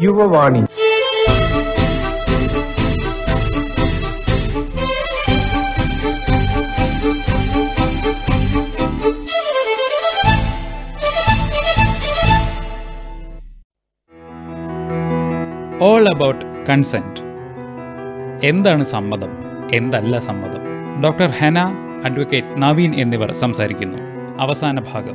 Yuvavani all about consent എന്താണ് സമ്മതം എന്തല്ല സമ്മതം ഡോക്ടർ ഹെന അഡ്വക്കേറ്റ് നവീൻ എന്നിവർ സംസാരിക്കുന്നു അവസാന ഭാഗം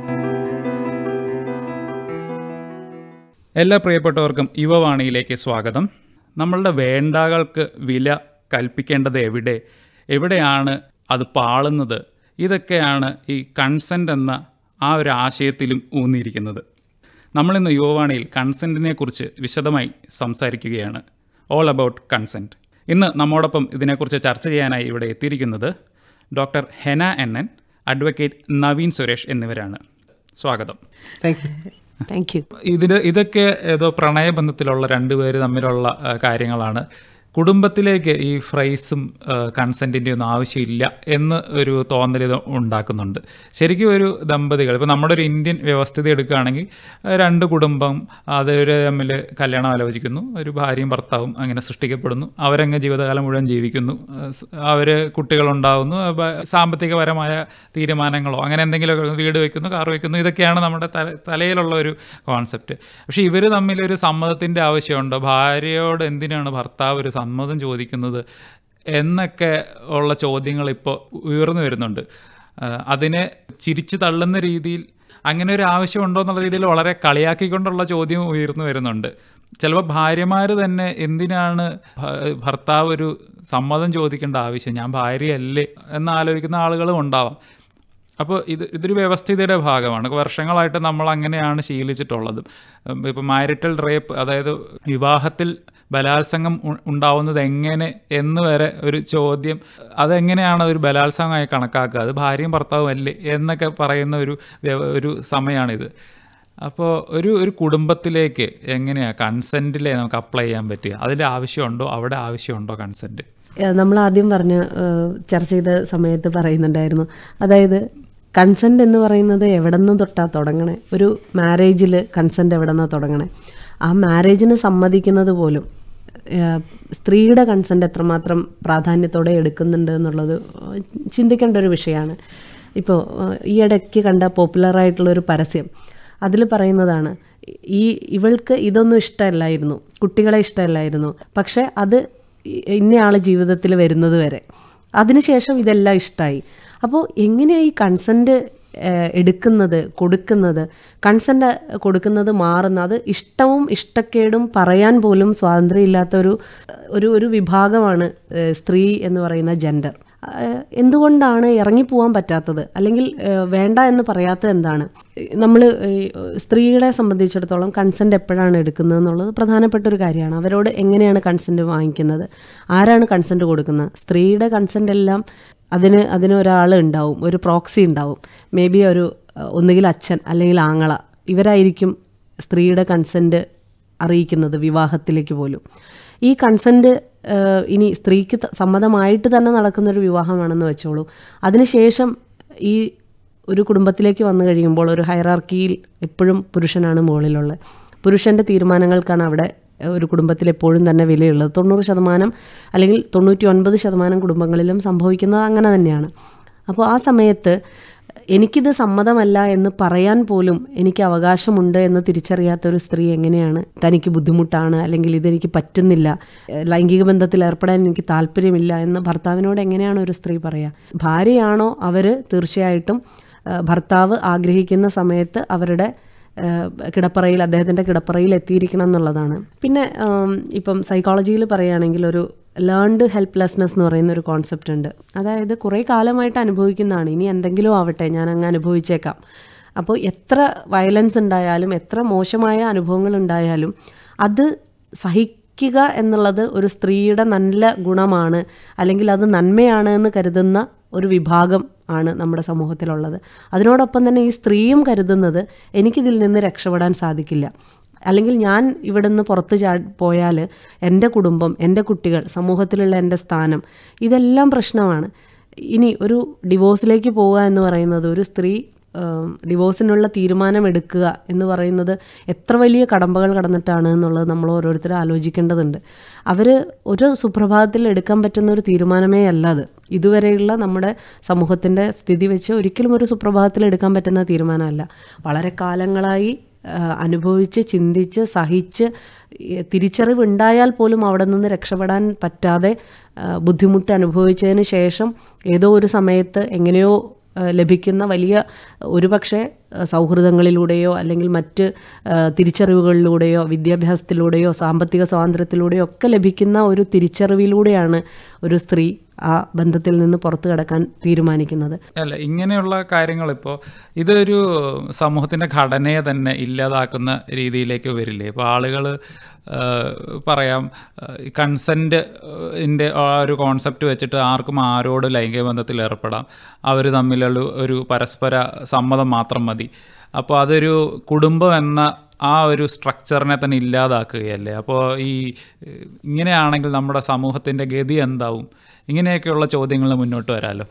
എല്ലാ പ്രിയപ്പെട്ടവർക്കും യുവവാണിയിലേക്ക് സ്വാഗതം നമ്മളുടെ വേണ്ടാകൾക്ക് വില കൽപ്പിക്കേണ്ടത് എവിടെ എവിടെയാണ് അത് പാളുന്നത് ഇതൊക്കെയാണ് ഈ കൺസെൻ്റ് എന്ന ആ ഒരു ആശയത്തിലും ഊന്നിയിരിക്കുന്നത് നമ്മളിന്ന് യുവവാണിയിൽ കൺസെൻറ്റിനെ കുറിച്ച് വിശദമായി സംസാരിക്കുകയാണ് ഓൾ അബൌട്ട് കൺസെൻറ്റ് ഇന്ന് നമ്മോടൊപ്പം ഇതിനെക്കുറിച്ച് ചർച്ച ചെയ്യാനായി ഇവിടെ എത്തിയിരിക്കുന്നത് doctor Hena N N advocate Naveen Suresh എന്നിവരാണ് സ്വാഗതം താങ്ക് യു താങ്ക് യു ഇതിൽ ഇതൊക്കെ ഏതോ പ്രണയബന്ധത്തിലുള്ള രണ്ടുപേര് തമ്മിലുള്ള ആ, കാര്യങ്ങളാണ് കുടുംബത്തിലേക്ക് ഈ ഫ്രൈസും കൺസെൻറ്റിൻ്റെ ഒന്നും ആവശ്യമില്ല എന്ന് ഒരു തോന്നൽ ഇത് ഉണ്ടാക്കുന്നുണ്ട് ശരിക്കും ഒരു ദമ്പതികൾ ഇപ്പോൾ നമ്മുടെ ഒരു ഇന്ത്യൻ വ്യവസ്ഥിതി എടുക്കുകയാണെങ്കിൽ ആ, രണ്ട് കുടുംബം അവർ തമ്മിൽ കല്യാണം ആലോചിക്കുന്നു ഒരു ഭാര്യയും ഭർത്താവും അങ്ങനെ സൃഷ്ടിക്കപ്പെടുന്നു അവരങ്ങ് ജീവിതകാലം മുഴുവൻ ജീവിക്കുന്നു അവർ കുട്ടികളുണ്ടാവുന്നു ആ, ബ- സാമ്പത്തികപരമായ തീരുമാനങ്ങളോ അങ്ങനെ എന്തെങ്കിലുമൊക്കെ വീട് വെക്കുന്നു കാർ വെക്കുന്നു ഇതൊക്കെയാണ് നമ്മുടെ തല തലയിലുള്ള ഒരു കോൺസെപ്റ്റ് പക്ഷേ ഇവർ തമ്മിൽ ഒരു സമ്മതത്തിൻ്റെ ആവശ്യമുണ്ടോ ഭാര്യയോട് എന്തിനാണ് ഭർത്താവ് ഒരു സമ്മതം ചോദിക്കുന്നത് എന്നൊക്കെ ഉള്ള ചോദ്യങ്ങൾ ഇപ്പോൾ ഉയർന്നു വരുന്നുണ്ട് ആ, അതിനെ ചിരിച്ചു തള്ളുന്ന രീതിയിൽ അങ്ങനെ ഒരു ആവശ്യമുണ്ടോ എന്നുള്ള രീതിയിൽ വളരെ കളിയാക്കിക്കൊണ്ടുള്ള ചോദ്യം ഉയർന്നു വരുന്നുണ്ട് ചിലപ്പോൾ ഭാര്യമാർ തന്നെ എന്തിനാണ് ഭ- ഭർത്താവ് ഒരു സമ്മതം ചോദിക്കേണ്ട ആവശ്യം ഞാൻ ഭാര്യയല്ലേ എന്ന് ആലോചിക്കുന്ന ആളുകളും ഉണ്ടാവാം അപ്പോൾ ഇത് ഇതൊരു വ്യവസ്ഥിതിയുടെ ഭാഗമാണ് വർഷങ്ങളായിട്ട് നമ്മൾ അങ്ങനെയാണ് ശീലിച്ചിട്ടുള്ളത് ഇപ്പോൾ മാരിറ്റൽ റേപ്പ് അതായത് വിവാഹത്തിൽ ബലാത്സംഗം ഉ- ഉണ്ടാവുന്നത് എങ്ങനെ എന്ന് വരെ ഒരു ചോദ്യം അതെങ്ങനെയാണ് ഒരു ബലാത്സംഗമായി കണക്കാക്കുക അത് ഭാര്യയും ഭർത്താവും അല്ലേ എന്നൊക്കെ പറയുന്ന ഒരു വ്യവ- ഒരു സമയമാണിത് അപ്പോൾ ഒരു ഒരു കുടുംബത്തിലേക്ക് എങ്ങനെയാണ് കൺസെൻറ്റിലെ നമുക്ക് അപ്ലൈ ചെയ്യാൻ പറ്റുക അതിൻ്റെ ആവശ്യമുണ്ടോ അവിടെ ആവശ്യമുണ്ടോ കൺസെൻറ്റ് നമ്മൾ ആദ്യം പറഞ്ഞ ഏഹ്, ചർച്ച ചെയ്ത സമയത്ത് പറയുന്നുണ്ടായിരുന്നു അതായത് കൺസെൻ്റ് എന്ന് പറയുന്നത് എവിടെ നിന്ന് തൊട്ടാ തുടങ്ങണേ ഒരു മാരേജിൽ കൺസെൻ്റ് എവിടെ നിന്നാണ് തുടങ്ങണേ ആ മാരേജിന് സമ്മതിക്കുന്നത് പോലും ഏഹ്, സ്ത്രീയുടെ കൺസെൻ്റ് എത്രമാത്രം പ്രാധാന്യത്തോടെ എടുക്കുന്നുണ്ട് എന്നുള്ളത് ചിന്തിക്കേണ്ട ഒരു വിഷയമാണ് ഇപ്പോൾ ഈ ഇടയ്ക്ക് കണ്ട പോപ്പുലറായിട്ടുള്ളൊരു പരസ്യം അതിൽ പറയുന്നതാണ് ഈ ഇവൾക്ക് ഇതൊന്നും ഇഷ്ടമല്ലായിരുന്നു കുട്ടികളെ ഇഷ്ടമല്ലായിരുന്നു പക്ഷെ അത് ഇന്നയാൾ ജീവിതത്തിൽ വരുന്നത് വരെ അതിനുശേഷം ഇതെല്ലാം ഇഷ്ടമായി അപ്പോൾ എങ്ങനെയാണ് ഈ കൺസെൻറ്റ് എടുക്കുന്നത് കൊടുക്കുന്നത് കൺസെൻറ്റ് കൊടുക്കുന്നത് മാറുന്ന അത് ഇഷ്ടവും ഇഷ്ടക്കേടും പറയാൻ പോലും സ്വാതന്ത്ര്യമില്ലാത്ത ഒരു ഒരു ഒരു വിഭാഗമാണ് ഏഹ്, സ്ത്രീ എന്ന് പറയുന്ന ജെൻഡർ ഏഹ് എന്തുകൊണ്ടാണ് ഇറങ്ങിപ്പോവാൻ പറ്റാത്തത് അല്ലെങ്കിൽ ഏഹ് വേണ്ട എന്ന് പറയാത്തത് എന്താണ് നമ്മൾ സ്ത്രീകളെ സംബന്ധിച്ചിടത്തോളം കൺസെൻറ്റ് എപ്പോഴാണ് എടുക്കുന്നത് എന്നുള്ളത് പ്രധാനപ്പെട്ട ഒരു കാര്യമാണ് അവരോട് എങ്ങനെയാണ് കൺസെൻറ്റ് വാങ്ങിക്കുന്നത് ആരാണ് കൺസെൻറ്റ് കൊടുക്കുന്നത് സ്ത്രീയുടെ കൺസെൻറ്റ് എല്ലാം അതിന് അതിന് ഒരാൾ ഉണ്ടാവും ഒരു പ്രോക്സി ഉണ്ടാവും മേ ബി ഒരു ഏഹ് ഒന്നുകിൽ അച്ഛൻ അല്ലെങ്കിൽ ആങ്ങള ഇവരായിരിക്കും സ്ത്രീയുടെ കൺസെൻറ്റ് അറിയിക്കുന്നത് വിവാഹത്തിലേക്ക് പോലും ഈ കൺസെൻറ്റ് ഇനി സ്ത്രീക്ക് ത- സമ്മതമായിട്ട് തന്നെ നടക്കുന്നൊരു വിവാഹമാണെന്ന് വെച്ചോളൂ അതിനുശേഷം ഈ ഒരു കുടുംബത്തിലേക്ക് വന്നു കഴിയുമ്പോൾ ഒരു ഹൈറാർക്കിയിൽ എപ്പോഴും പുരുഷനാണ് മുകളിലുള്ളത് പുരുഷൻ്റെ തീരുമാനങ്ങൾക്കാണ് അവിടെ ഒരു കുടുംബത്തിൽ എപ്പോഴും തന്നെ വിലയുള്ളത് തൊണ്ണൂറ് ശതമാനം അല്ലെങ്കിൽ തൊണ്ണൂറ്റി ഒൻപത് ശതമാനം കുടുംബങ്ങളിലും സംഭവിക്കുന്നത് അങ്ങനെ തന്നെയാണ് അപ്പോൾ ആ സമയത്ത് എനിക്കിത് സമ്മതമല്ല എന്ന് പറയാൻ പോലും എനിക്ക് അവകാശമുണ്ട് എന്ന് തിരിച്ചറിയാത്ത ഒരു സ്ത്രീ എങ്ങനെയാണ് തനിക്ക് ബുദ്ധിമുട്ടാണ് അല്ലെങ്കിൽ ഇതെനിക്ക് പറ്റുന്നില്ല ഏഹ് ലൈംഗിക ബന്ധത്തിൽ ഏർപ്പെടാൻ എനിക്ക് താല്പര്യമില്ല എന്ന് ഭർത്താവിനോട് എങ്ങനെയാണ് ഒരു സ്ത്രീ പറയുക ഭാര്യയാണോ അവർ തീർച്ചയായിട്ടും ഏഹ് ഭർത്താവ് ആഗ്രഹിക്കുന്ന സമയത്ത് അവരുടെ ഏഹ് കിടപ്പറയിൽ അദ്ദേഹത്തിൻ്റെ കിടപ്പറയിൽ എത്തിയിരിക്കണം എന്നുള്ളതാണ് പിന്നെ ഉം, ഇപ്പം സൈക്കോളജിയിൽ പറയുകയാണെങ്കിൽ ഒരു ലേൺഡ് ഹെൽപ്ലെസ്നെസ് എന്ന് പറയുന്ന ഒരു കോൺസെപ്റ്റ് ഉണ്ട് അതായത് കുറേ കാലമായിട്ട് അനുഭവിക്കുന്നതാണ് ഇനി എന്തെങ്കിലും ആവട്ടെ ഞാൻ അങ്ങ് അനുഭവിച്ചേക്കാം അപ്പോൾ എത്ര വയലൻസ് ഉണ്ടായാലും എത്ര മോശമായ അനുഭവങ്ങൾ ഉണ്ടായാലും അത് സഹിക്കുക എന്നുള്ളത് ഒരു സ്ത്രീയുടെ നല്ല ഗുണമാണ് അല്ലെങ്കിൽ അത് നന്മയാണ് എന്ന് കരുതുന്ന ഒരു വിഭാഗം ആണ് നമ്മുടെ സമൂഹത്തിലുള്ളത് അതിനോടൊപ്പം തന്നെ ഈ സ്ത്രീയും കരുതുന്നത് എനിക്കിതിൽ നിന്ന് രക്ഷപ്പെടാൻ സാധിക്കില്ല അല്ലെങ്കിൽ ഞാൻ ഇവിടെ നിന്ന് പുറത്ത് ചാ പോയാൽ എൻ്റെ കുടുംബം എൻ്റെ കുട്ടികൾ സമൂഹത്തിലുള്ള എൻ്റെ സ്ഥാനം ഇതെല്ലാം പ്രശ്നമാണ് ഇനി ഒരു ഡിവോഴ്സിലേക്ക് പോവുക എന്ന് പറയുന്നത് ഒരു സ്ത്രീ ഡിവോഴ്സിനുള്ള തീരുമാനം എടുക്കുക എന്ന് പറയുന്നത് എത്ര വലിയ കടമ്പകൾ കടന്നിട്ടാണ് എന്നുള്ളത് നമ്മൾ ഓരോരുത്തരും ആലോചിക്കേണ്ടതുണ്ട് അവർ ഒരു സുപ്രഭാതത്തിൽ എടുക്കാൻ പറ്റുന്ന ഒരു തീരുമാനമേ അല്ല അത് ഇതുവരെയുള്ള നമ്മുടെ സമൂഹത്തിൻ്റെ സ്ഥിതി വെച്ച് ഒരിക്കലും ഒരു സുപ്രഭാതത്തിൽ എടുക്കാൻ പറ്റുന്ന തീരുമാനമല്ല വളരെ കാലങ്ങളായി ആ, അനുഭവിച്ച് ചിന്തിച്ച് സഹിച്ച് ഈ തിരിച്ചറിവ് ഉണ്ടായാൽ പോലും അവിടെ നിന്ന് രക്ഷപ്പെടാൻ പറ്റാതെ ആ, ബുദ്ധിമുട്ട് അനുഭവിച്ചതിന് ശേഷം ഏതോ ഒരു സമയത്ത് എങ്ങനെയോ ആ, ലഭിക്കുന്ന വലിയ ഒരുപക്ഷെ ആ, സൗഹൃദങ്ങളിലൂടെയോ അല്ലെങ്കിൽ മറ്റ് ആ, തിരിച്ചറിവുകളിലൂടെയോ വിദ്യാഭ്യാസത്തിലൂടെയോ സാമ്പത്തിക സ്വാതന്ത്ര്യത്തിലൂടെയോ ഒക്കെ ലഭിക്കുന്ന ഒരു തിരിച്ചറിവിലൂടെയാണ് ഒരു സ്ത്രീ ആ ബന്ധത്തിൽ നിന്ന് പുറത്തു കടക്കാൻ തീരുമാനിക്കുന്നത് അല്ല ഇങ്ങനെയുള്ള കാര്യങ്ങൾ ഇപ്പോൾ ഇതൊരു സമൂഹത്തിൻ്റെ ഘടനയെ തന്നെ ഇല്ലാതാക്കുന്ന രീതിയിലേക്ക് വരില്ലേ ഇപ്പോൾ ആളുകൾ പറയാം കൺസെൻറ്റ് ഇൻ്റെ ആ ഒരു കോൺസെപ്റ്റ് വെച്ചിട്ട് ആർക്കും ആരോട് ലൈംഗിക ബന്ധത്തിൽ ഏർപ്പെടാം അവർ തമ്മിലുള്ള ഒരു പരസ്പര സമ്മതം മാത്രം മതി അപ്പോൾ അതൊരു കുടുംബം എന്ന ആ ഒരു സ്ട്രക്ചറിനെ തന്നെ ഇല്ലാതാക്കുകയല്ലേ അപ്പോൾ ഈ ഏഹ്, ഇങ്ങനെയാണെങ്കിൽ നമ്മുടെ സമൂഹത്തിൻ്റെ ഗതി എന്താവും ഇങ്ങനെയൊക്കെയുള്ള ചോദ്യങ്ങൾ മുന്നോട്ട് വരാമല്ലോ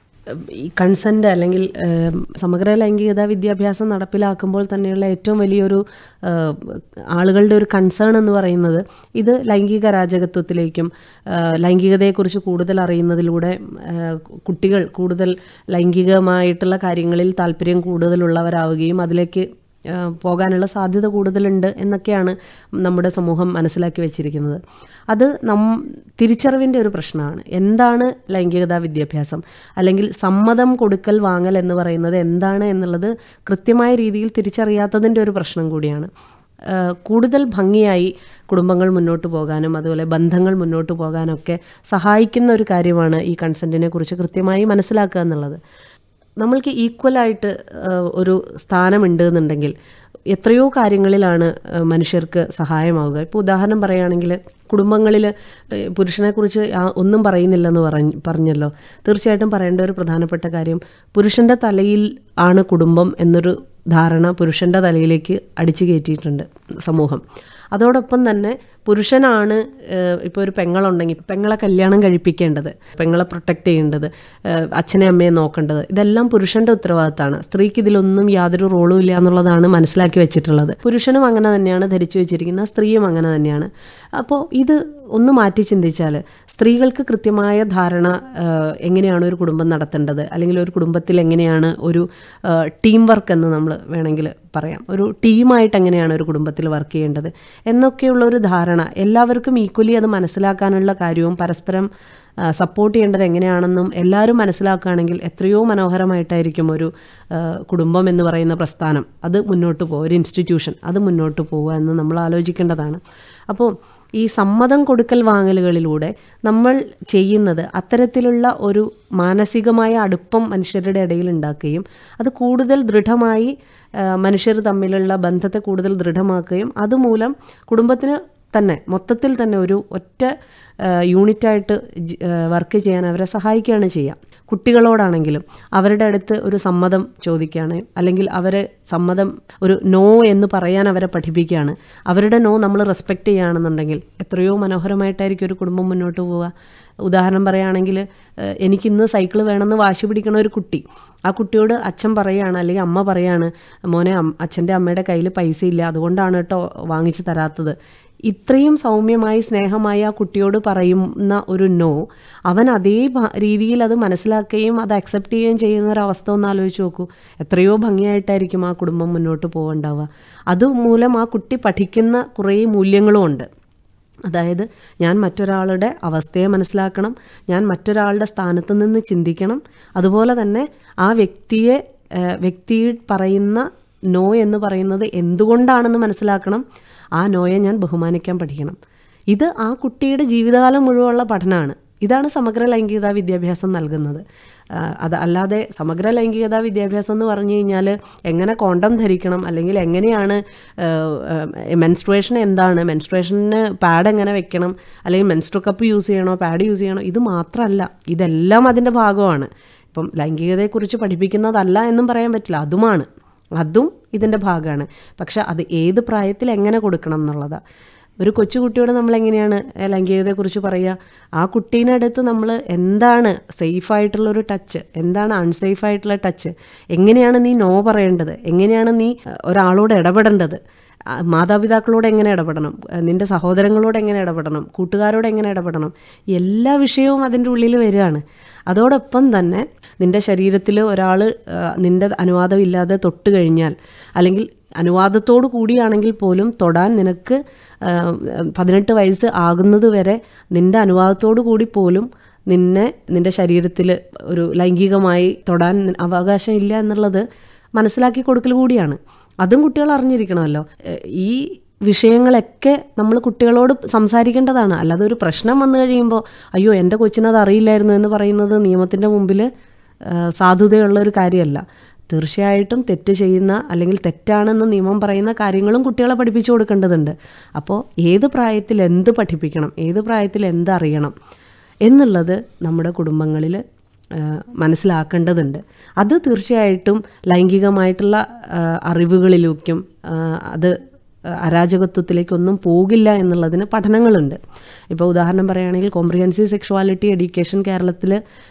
ഈ കൺസെൻ്റ് അല്ലെങ്കിൽ ഏം, സമഗ്ര ലൈംഗികത വിദ്യാഭ്യാസം നടപ്പിലാക്കുമ്പോൾ തന്നെയുള്ള ഏറ്റവും വലിയൊരു ഏം, ആളുകളുടെ ഒരു കൺസേൺ എന്ന് പറയുന്നത് ഇത് ലൈംഗിക രാജകത്വത്തിലേക്കും ആ, ലൈംഗികതയെക്കുറിച്ച് കൂടുതൽ അറിയുന്നതിലൂടെ ആ, കുട്ടികൾ കൂടുതൽ ലൈംഗികമായിട്ടുള്ള കാര്യങ്ങളിൽ താല്പര്യം കൂടുതലുള്ളവരാവുകയും അതിലേക്ക് ആ, പോകാനുള്ള സാധ്യത കൂടുതലുണ്ട് എന്നൊക്കെയാണ് നമ്മുടെ സമൂഹം മനസ്സിലാക്കി വെച്ചിരിക്കുന്നത് അത് നം തിരിച്ചറിവിൻ്റെ ഒരു പ്രശ്നമാണ് എന്താണ് ലൈംഗികതാ വിദ്യാഭ്യാസം അല്ലെങ്കിൽ സമ്മതം കൊടുക്കൽ വാങ്ങൽ എന്ന് പറയുന്നത് എന്താണ് എന്നുള്ളത് കൃത്യമായ രീതിയിൽ തിരിച്ചറിയാത്തതിൻ്റെ ഒരു പ്രശ്നം കൂടിയാണ് ആ, കൂടുതൽ ഭംഗിയായി കുടുംബങ്ങൾ മുന്നോട്ട് പോകാനും അതുപോലെ ബന്ധങ്ങൾ മുന്നോട്ട് പോകാനൊക്കെ സഹായിക്കുന്ന ഒരു കാര്യമാണ് ഈ കൺസെൻറ്റിനെ കുറിച്ച് കൃത്യമായി മനസ്സിലാക്കുക എന്നുള്ളത് നമ്മൾക്ക് ഈക്വലായിട്ട് ഒരു സ്ഥാനമുണ്ട് എന്നുണ്ടെങ്കിൽ എത്രയോ കാര്യങ്ങളിലാണ് ആ, മനുഷ്യർക്ക് സഹായമാവുക ഇപ്പോൾ ഉദാഹരണം പറയുകയാണെങ്കിൽ കുടുംബങ്ങളിൽ പുരുഷനെക്കുറിച്ച് ആ- ഒന്നും പറയുന്നില്ലെന്ന് പറഞ്ഞ് പറഞ്ഞല്ലോ തീർച്ചയായിട്ടും പറയേണ്ട ഒരു പ്രധാനപ്പെട്ട കാര്യം പുരുഷൻ്റെ തലയിൽ ആണ് കുടുംബം എന്നൊരു ധാരണ പുരുഷൻ്റെ തലയിലേക്ക് അടിച്ചു കയറ്റിയിട്ടുണ്ട് സമൂഹം അതോടൊപ്പം തന്നെ പുരുഷനാണ് ഇപ്പോൾ ഒരു പെങ്ങളുണ്ടെങ്കിൽ പെങ്ങളെ കല്യാണം കഴിപ്പിക്കേണ്ടത് പെങ്ങളെ പ്രൊട്ടക്റ്റ് ചെയ്യേണ്ടത് ഏഹ് അച്ഛനെ അമ്മയെ നോക്കേണ്ടത് ഇതെല്ലാം പുരുഷൻ്റെ ഉത്തരവാദിത്തമാണ് സ്ത്രീക്ക് ഇതിലൊന്നും യാതൊരു റോളും ഇല്ല എന്നുള്ളതാണ് മനസ്സിലാക്കി വെച്ചിട്ടുള്ളത് പുരുഷനും അങ്ങനെ തന്നെയാണ് ധരിച്ചു വെച്ചിരിക്കുന്നത് സ്ത്രീയും അങ്ങനെ തന്നെയാണ് അപ്പോൾ ഇത് ഒന്ന് മാറ്റി ചിന്തിച്ചാൽ സ്ത്രീകൾക്ക് കൃത്യമായ ധാരണ ഏഹ് എങ്ങനെയാണ് ഒരു കുടുംബം നടത്തേണ്ടത് അല്ലെങ്കിൽ ഒരു കുടുംബത്തിൽ എങ്ങനെയാണ് ഒരു ടീം വർക്ക് എന്ന് നമ്മൾ വേണമെങ്കിൽ പറയാം ഒരു ടീമായിട്ട് എങ്ങനെയാണ് ഒരു കുടുംബത്തിൽ വർക്ക് ചെയ്യേണ്ടത് എന്നൊക്കെയുള്ള ഒരു ധാരണ എല്ലാവർക്കും ഈക്വലി അത് മനസ്സിലാക്കാനുള്ള കാര്യവും പരസ്പരം സപ്പോർട്ട് ചെയ്യേണ്ടത് എങ്ങനെയാണെന്നും എല്ലാവരും മനസ്സിലാക്കുകയാണെങ്കിൽ എത്രയോ മനോഹരമായിട്ടായിരിക്കും ഒരു ആ, കുടുംബം എന്ന് പറയുന്ന പ്രസ്ഥാനം അത് മുന്നോട്ട് പോകുക ഒരു ഇൻസ്റ്റിറ്റ്യൂഷൻ അത് മുന്നോട്ട് പോവുക എന്ന് നമ്മൾ ആലോചിക്കേണ്ടതാണ് അപ്പോൾ ഈ സമ്മതം കൊടുക്കൽ വാങ്ങലുകളിലൂടെ നമ്മൾ ചെയ്യുന്നത് അത്തരത്തിലുള്ള ഒരു മാനസികമായ അടുപ്പം മനുഷ്യരുടെ ഇടയിൽ ഉണ്ടാക്കുകയും അത് കൂടുതൽ ദൃഢമായി ആ, മനുഷ്യർ തമ്മിലുള്ള ബന്ധത്തെ കൂടുതൽ ദൃഢമാക്കുകയും അതുമൂലം കുടുംബത്തിന് തന്നെ മൊത്തത്തിൽ തന്നെ ഒരു ഒറ്റ ആ, യൂണിറ്റായിട്ട് ജി- ആ, വർക്ക് ചെയ്യാൻ അവരെ സഹായിക്കുകയാണ് ചെയ്യുക കുട്ടികളോടാണെങ്കിലും അവരുടെ അടുത്ത് ഒരു സമ്മതം ചോദിക്കുകയാണ് അല്ലെങ്കിൽ അവരെ സമ്മതം ഒരു നോ എന്ന് പറയാൻ അവരെ പഠിപ്പിക്കുകയാണ് അവരുടെ നോ നമ്മൾ റെസ്പെക്റ്റ് ചെയ്യുകയാണെന്നുണ്ടെങ്കിൽ എത്രയോ മനോഹരമായിട്ടായിരിക്കും ഒരു കുടുംബം മുന്നോട്ട് പോവുക ഉദാഹരണം പറയുകയാണെങ്കിൽ ഏഹ്, എനിക്കിന്ന് സൈക്കിൾ വേണമെന്ന് വാശി പിടിക്കണ ഒരു കുട്ടി ആ കുട്ടിയോട് അച്ഛൻ പറയുകയാണ് അല്ലെങ്കിൽ അമ്മ പറയാണ് മോനെ അം- അച്ഛൻ്റെ അമ്മയുടെ കയ്യിൽ പൈസ ഇല്ല അതുകൊണ്ടാണ് കേട്ടോ വാങ്ങിച്ചു തരാത്തത് ഇത്രയും സൗമ്യമായി സ്നേഹമായി ആ കുട്ടിയോട് പറയുന്ന ഒരു നോ അവൻ അതേ ഭ- രീതിയിൽ അത് മനസ്സിലാക്കുകയും അത് അക്സെപ്റ്റ് ചെയ്യുകയും ചെയ്യുന്ന ഒരു അവസ്ഥ ഒന്ന് ആലോചിച്ച് നോക്കൂ എത്രയോ ഭംഗിയായിട്ടായിരിക്കും ആ കുടുംബം മുന്നോട്ട് പോകണ്ടാവുക അതുമൂലം ആ കുട്ടി പഠിക്കുന്ന കുറേ മൂല്യങ്ങളും ഉണ്ട് അതായത് ഞാൻ മറ്റൊരാളുടെ അവസ്ഥയെ മനസ്സിലാക്കണം ഞാൻ മറ്റൊരാളുടെ സ്ഥാനത്ത് നിന്ന് ചിന്തിക്കണം അതുപോലെ തന്നെ ആ വ്യക്തിയെ ഏഹ്, വ്യക്തി പറയുന്ന നോ എന്ന് പറയുന്നത് എന്തുകൊണ്ടാണെന്ന് മനസ്സിലാക്കണം ആ നോയെ ഞാൻ ബഹുമാനിക്കാൻ പഠിക്കണം ഇത് ആ കുട്ടിയുടെ ജീവിതകാലം മുഴുവനുള്ള പഠനമാണ് ഇതാണ് സമഗ്ര ലൈംഗികതാ വിദ്യാഭ്യാസം നൽകുന്നത് ആ, അത് അല്ലാതെ സമഗ്ര ലൈംഗികതാ വിദ്യാഭ്യാസം എന്ന് പറഞ്ഞു കഴിഞ്ഞാൽ എങ്ങനെ കോണ്ടം ധരിക്കണം അല്ലെങ്കിൽ എങ്ങനെയാണ് മെൻസ്ട്രുവേഷൻ എന്താണ് മെൻസ്ട്രുവേഷന് പാഡ് എങ്ങനെ വെക്കണം അല്ലെങ്കിൽ മെൻസ്ട്രു കപ്പ് യൂസ് ചെയ്യണോ പാഡ് യൂസ് ചെയ്യണോ ഇത് മാത്രമല്ല ഇതെല്ലാം അതിൻ്റെ ഭാഗമാണ് ഇപ്പം ലൈംഗികതയെക്കുറിച്ച് പഠിപ്പിക്കുന്നതല്ല എന്നും പറയാൻ പറ്റില്ല അതുമാണ് അതും ഇതിൻ്റെ ഭാഗമാണ് പക്ഷെ അത് ഏത് പ്രായത്തിൽ എങ്ങനെ കൊടുക്കണം എന്നുള്ളതാണ് ഒരു കൊച്ചുകുട്ടിയോട് നമ്മൾ എങ്ങനെയാണ് ഏഹ്, ലൈംഗികതയെക്കുറിച്ച് പറയുക ആ കുട്ടീനടുത്ത് നമ്മൾ എന്താണ് സേഫായിട്ടുള്ള ഒരു ടച്ച് എന്താണ് അൺസേഫ് ആയിട്ടുള്ള ടച്ച് എങ്ങനെയാണ് നീ നോ പറയേണ്ടത് എങ്ങനെയാണ് നീ ഏഹ്, ഒരാളോട് ഇടപെടേണ്ടത് ആ, മാതാപിതാക്കളോട് എങ്ങനെ ഇടപെടണം ആ, നിൻ്റെ സഹോദരങ്ങളോട് എങ്ങനെ ഇടപെടണം കൂട്ടുകാരോട് എങ്ങനെ ഇടപെടണം എല്ലാ വിഷയവും അതിൻ്റെ ഉള്ളിൽ വരികയാണ് അതോടൊപ്പം തന്നെ നിൻ്റെ ശരീരത്തിൽ ഒരാൾ നിൻ്റെ അനുവാദം ഇല്ലാതെ തൊട്ട് കഴിഞ്ഞാൽ അല്ലെങ്കിൽ അനുവാദത്തോടു കൂടിയാണെങ്കിൽ പോലും തൊടാൻ നിനക്ക് ആ, പതിനെട്ട് വയസ്സ് ആകുന്നത് വരെ നിൻ്റെ അനുവാദത്തോടു കൂടി പോലും നിന്നെ നിൻ്റെ ശരീരത്തിൽ ഒരു ലൈംഗികമായി തൊടാൻ അവകാശം ഇല്ല എന്നുള്ളത് മനസ്സിലാക്കി കൊടുക്കൽ കൂടിയാണ് അതും കുട്ടികൾ അറിഞ്ഞിരിക്കണമല്ലോ ഏഹ് ഈ വിഷയങ്ങളൊക്കെ നമ്മൾ കുട്ടികളോട് സംസാരിക്കേണ്ടതാണ് അല്ലാതെ ഒരു പ്രശ്നം വന്നു കഴിയുമ്പോൾ അയ്യോ എൻ്റെ കൊച്ചിനത് അറിയില്ലായിരുന്നു എന്ന് പറയുന്നത് നിയമത്തിൻ്റെ മുമ്പിൽ ഏഹ് സാധുതയുള്ള ഒരു കാര്യമല്ല തീർച്ചയായിട്ടും തെറ്റ് ചെയ്യുന്ന അല്ലെങ്കിൽ തെറ്റാണെന്ന് നിയമം പറയുന്ന കാര്യങ്ങളും കുട്ടികളെ പഠിപ്പിച്ചു കൊടുക്കേണ്ടതുണ്ട് അപ്പോൾ ഏത് പ്രായത്തിൽ എന്ത് പഠിപ്പിക്കണം ഏത് പ്രായത്തിൽ എന്തറിയണം എന്നുള്ളത് നമ്മുടെ കുടുംബങ്ങളിൽ ആഹ് മനസ്സിലാക്കേണ്ടതുണ്ട് അത് തീർച്ചയായിട്ടും ലൈംഗികമായിട്ടുള്ള ആഹ് അറിവുകളിലേക്കും ആഹ് അത് അരാജകത്വത്തിലേക്കൊന്നും പോകില്ല എന്നുള്ളതിന് പഠനങ്ങളുണ്ട് ഇപ്പോൾ ഉദാഹരണം പറയുകയാണെങ്കിൽ കോംപ്രിഹെൻസീവ് സെക്ഷുവാലിറ്റി എഡ്യൂക്കേഷൻ കേരളത്തിൽ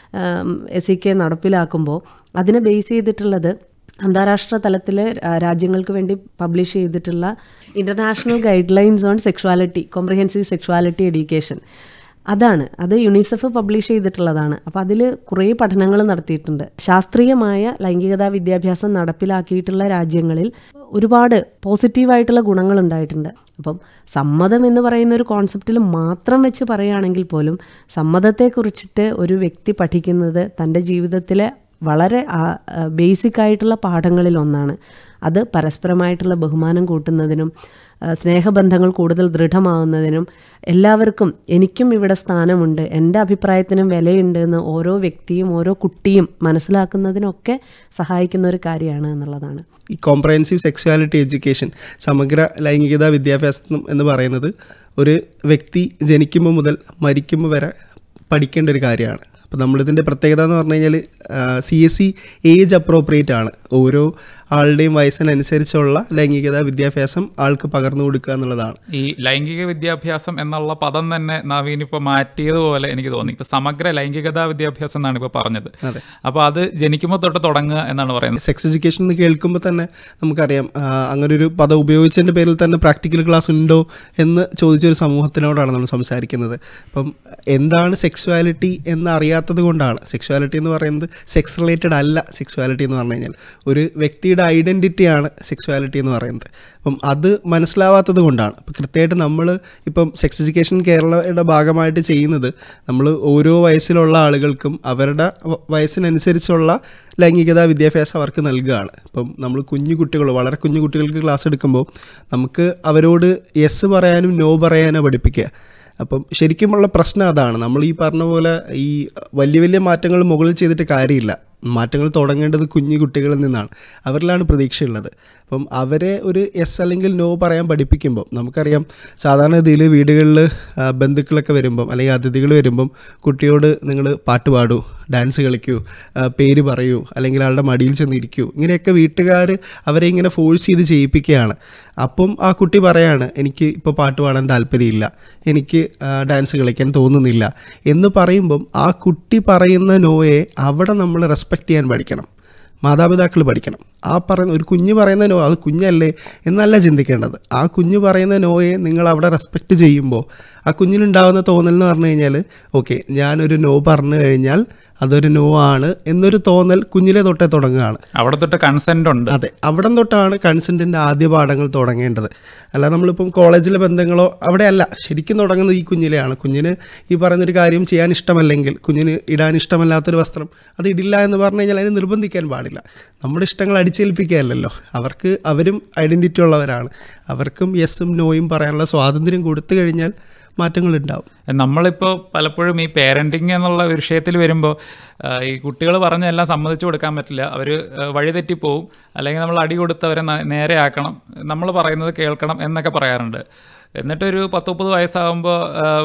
എസ് സി കെ നടപ്പിലാക്കുമ്പോൾ അതിനെ ബേസ് ചെയ്തിട്ടുള്ളത് അന്താരാഷ്ട്ര തലത്തിൽ രാജ്യങ്ങൾക്ക് വേണ്ടി പബ്ലിഷ് ചെയ്തിട്ടുള്ള international guidelines on sexuality comprehensive sexuality education അതാണ് അത് യുണിസെഫ് പബ്ലിഷ് ചെയ്തിട്ടുള്ളതാണ് അപ്പോൾ അതിൽ കുറേ പഠനങ്ങൾ നടത്തിയിട്ടുണ്ട് ശാസ്ത്രീയമായ ലൈംഗികതാ വിദ്യാഭ്യാസം നടപ്പിലാക്കിയിട്ടുള്ള രാജ്യങ്ങളിൽ ഒരുപാട് പോസിറ്റീവായിട്ടുള്ള ഗുണങ്ങൾ ഉണ്ടായിട്ടുണ്ട് അപ്പം സമ്മതം എന്ന് പറയുന്ന ഒരു കോൺസെപ്റ്റിൽ മാത്രം വെച്ച് പറയുകയാണെങ്കിൽ പോലും സമ്മതത്തെക്കുറിച്ചിട്ട് ഒരു വ്യക്തി പഠിക്കുന്നത് തൻ്റെ ജീവിതത്തിലെ വളരെ ബേസിക് ആയിട്ടുള്ള പാഠങ്ങളിൽ ഒന്നാണ് അത് പരസ്പരമായിട്ടുള്ള ബഹുമാനം കൂട്ടുന്നതിനും ആ, സ്നേഹബന്ധങ്ങൾ കൂടുതൽ ദൃഢമാവുന്നതിനും എല്ലാവർക്കും എനിക്കും ഇവിടെ സ്ഥാനമുണ്ട് എൻ്റെ അഭിപ്രായത്തിനും വിലയുണ്ട് എന്ന് ഓരോ വ്യക്തിയും ഓരോ കുട്ടിയും മനസ്സിലാക്കുന്നതിനൊക്കെ സഹായിക്കുന്ന ഒരു കാര്യമാണ് എന്നുള്ളതാണ് ഈ കോംപ്രഹെൻസീവ് സെക്സ്വാലിറ്റി എഡ്യൂക്കേഷൻ സമഗ്ര ലൈംഗികതാ വിദ്യാഭ്യാസം എന്ന് പറയുന്നത് ഒരു വ്യക്തി ജനിക്കുമ്പോൾ മുതൽ മരിക്കുമ്പോൾ വരെ പഠിക്കേണ്ട ഒരു കാര്യമാണ് അപ്പോൾ നമ്മളിതിൻ്റെ പ്രത്യേകത എന്ന് പറഞ്ഞു കഴിഞ്ഞാൽ C S C age appropriate ആണ് ഓരോ ആളുടെയും വയസ്സിനനുസരിച്ചുള്ള ലൈംഗികതാ വിദ്യാഭ്യാസം ആൾക്ക് പകർന്നു കൊടുക്കുക എന്നുള്ളതാണ് ഈ ലൈംഗിക വിദ്യാഭ്യാസം എന്നുള്ള പദം തന്നെ നവീൻ ഇപ്പോൾ മാറ്റിയതുപോലെ എനിക്ക് തോന്നി ഇപ്പൊ സമഗ്ര ലൈംഗികതാ വിദ്യാഭ്യാസം എന്നാണ് ഇപ്പോൾ പറഞ്ഞത് അതെ. അപ്പോൾ അത് ജനിക്കുമ്പോൾ തൊട്ട് തുടങ്ങുക എന്നാണ് പറയുന്നത് സെക്സ് എഡ്യൂക്കേഷൻ എന്ന് കേൾക്കുമ്പോൾ തന്നെ നമുക്കറിയാം ആ, അങ്ങനെ ഒരു പദം ഉപയോഗിച്ചതിൻ്റെ പേരിൽ തന്നെ പ്രാക്ടിക്കൽ ക്ലാസ് ഉണ്ടോ എന്ന് ചോദിച്ചൊരു സമൂഹത്തിനോടാണ് നമ്മൾ സംസാരിക്കുന്നത് അപ്പം എന്താണ് സെക്സ്വാലിറ്റി എന്ന് അറിയാത്തത് കൊണ്ടാണ് സെക്സ്വാലിറ്റി എന്ന് പറയുന്നത് സെക്സ് റിലേറ്റഡ് അല്ല സെക്സ്വാലിറ്റി എന്ന് പറഞ്ഞു കഴിഞ്ഞാൽ ഒരു വ്യക്തിയുടെ ഐഡൻറ്റിറ്റിയാണ് സെക്സ്വാലിറ്റി എന്ന് പറയുന്നത് അപ്പം അത് മനസ്സിലാവാത്തത് കൊണ്ടാണ് അപ്പം കൃത്യമായിട്ട് നമ്മൾ ഇപ്പം സെക്സ് എഡ്യൂക്കേഷൻ കേരളയുടെ ഭാഗമായിട്ട് ചെയ്യുന്നത് നമ്മൾ ഓരോ വയസ്സിലുള്ള ആളുകൾക്കും അവരുടെ വ- വയസ്സിനനുസരിച്ചുള്ള ലൈംഗികതാ വിദ്യാഭ്യാസം അവർക്ക് നൽകുകയാണ് ഇപ്പം നമ്മൾ കുഞ്ഞു കുട്ടികൾ വളരെ കുഞ്ഞു കുട്ടികൾക്ക് ക്ലാസ് എടുക്കുമ്പോൾ നമുക്ക് അവരോട് യെസ് പറയാനും നോ പറയാനോ പഠിപ്പിക്കുക അപ്പം ശരിക്കുമുള്ള പ്രശ്നം അതാണ് നമ്മൾ ഈ പറഞ്ഞ പോലെ ഈ വലിയ വലിയ മാറ്റങ്ങൾ മുകളിൽ ചെയ്തിട്ട് കാര്യമില്ല മാറ്റങ്ങൾ തുടങ്ങേണ്ടത് കുഞ്ഞു കുട്ടികളിൽ നിന്നാണ് അവരിലാണ് പ്രതീക്ഷയുള്ളത് അപ്പം അവരെ ഒരു എസ് അല്ലെങ്കിൽ നോ പറയാൻ പഠിപ്പിക്കുമ്പോൾ നമുക്കറിയാം സാധാരണ ഇതിൽ വീടുകളിൽ ബന്ധുക്കളൊക്കെ വരുമ്പം അല്ലെങ്കിൽ അതിഥികൾ വരുമ്പം കുട്ടിയോട് നിങ്ങൾ പാട്ട് പാടൂ ഡാൻസ് കളിക്കൂ ആ, പേര് പറയൂ അല്ലെങ്കിൽ ആളുടെ മടിയിൽ ചെന്നിരിക്കൂ ഇങ്ങനെയൊക്കെ വീട്ടുകാർ അവരെ ഇങ്ങനെ ഫോഴ്സ് ചെയ്ത് ചെയ്യിപ്പിക്കുകയാണ് അപ്പം ആ കുട്ടി പറയാണ് എനിക്ക് ഇപ്പോൾ പാട്ട് പാടാൻ താല്പര്യമില്ല എനിക്ക് ആ, ഡാൻസ് കളിക്കാൻ തോന്നുന്നില്ല എന്ന് പറയുമ്പം ആ കുട്ടി പറയുന്ന നോയെ അവിടെ നമ്മൾ റെസ്പെക്റ്റ് ചെയ്യാൻ പഠിക്കണം മാതാപിതാക്കൾ പഠിക്കണം ആ പറയുന്ന ഒരു കുഞ്ഞ് പറയുന്ന നോ അത് കുഞ്ഞല്ലേ എന്നല്ല ചിന്തിക്കേണ്ടത് ആ കുഞ്ഞ് പറയുന്ന നോയെ നിങ്ങൾ അവിടെ റെസ്പെക്റ്റ് ചെയ്യുമ്പോൾ ആ കുഞ്ഞിനുണ്ടാകുന്ന തോന്നൽ എന്ന് പറഞ്ഞു കഴിഞ്ഞാൽ ഓക്കെ ഞാനൊരു നോ പറഞ്ഞു കഴിഞ്ഞാൽ അതൊരു നോ ആണ് എന്നൊരു തോന്നൽ കുഞ്ഞിലെ തൊട്ടേ തുടങ്ങുകയാണ് അവിടെ തൊട്ട് കൺസെന്റ് ഉണ്ട് അതെ അവിടം തൊട്ടാണ് കൺസെൻറ്റിൻ്റെ ആദ്യ പാഠങ്ങൾ തുടങ്ങേണ്ടത് അല്ല നമ്മളിപ്പം കോളേജിലെ ബന്ധങ്ങളോ അവിടെയല്ല ശരിക്കും തുടങ്ങുന്നത് ഈ കുഞ്ഞിലെയാണ് കുഞ്ഞിന് ഈ പറയുന്നൊരു കാര്യം ചെയ്യാൻ ഇഷ്ടമല്ലെങ്കിൽ കുഞ്ഞിന് ഇടാൻ ഇഷ്ടമല്ലാത്തൊരു വസ്ത്രം അത് ഇടില്ല എന്ന് പറഞ്ഞു കഴിഞ്ഞാൽ അതിനെ നിർബന്ധിക്കാൻ പാടില്ല നമ്മുടെ ഇഷ്ടങ്ങൾ അടിച്ചേൽപ്പിക്കുകയല്ലല്ലോ അവർക്ക് അവരും ഐഡൻറ്റിറ്റി ഉള്ളവരാണ് അവർക്കും യെസ്സും നോയും പറയാനുള്ള സ്വാതന്ത്ര്യം കൊടുത്തു കഴിഞ്ഞാൽ മാറ്റങ്ങൾ ഉണ്ടാവും നമ്മളിപ്പോൾ പലപ്പോഴും ഈ പേരൻറ്റിങ് എന്നുള്ള വിഷയത്തിൽ വരുമ്പോൾ ഈ കുട്ടികൾ പറഞ്ഞ എല്ലാം സമ്മതിച്ചു കൊടുക്കാൻ പറ്റില്ല അവർ വഴിതെറ്റിപ്പോവും അല്ലെങ്കിൽ നമ്മൾ അടി കൊടുത്ത് അവരെ ന- നേരെയാക്കണം നമ്മൾ പറയുന്നത് കേൾക്കണം എന്നൊക്കെ പറയാറുണ്ട് എന്നിട്ടൊരു പത്ത് മുപ്പത് വയസ്സാകുമ്പോൾ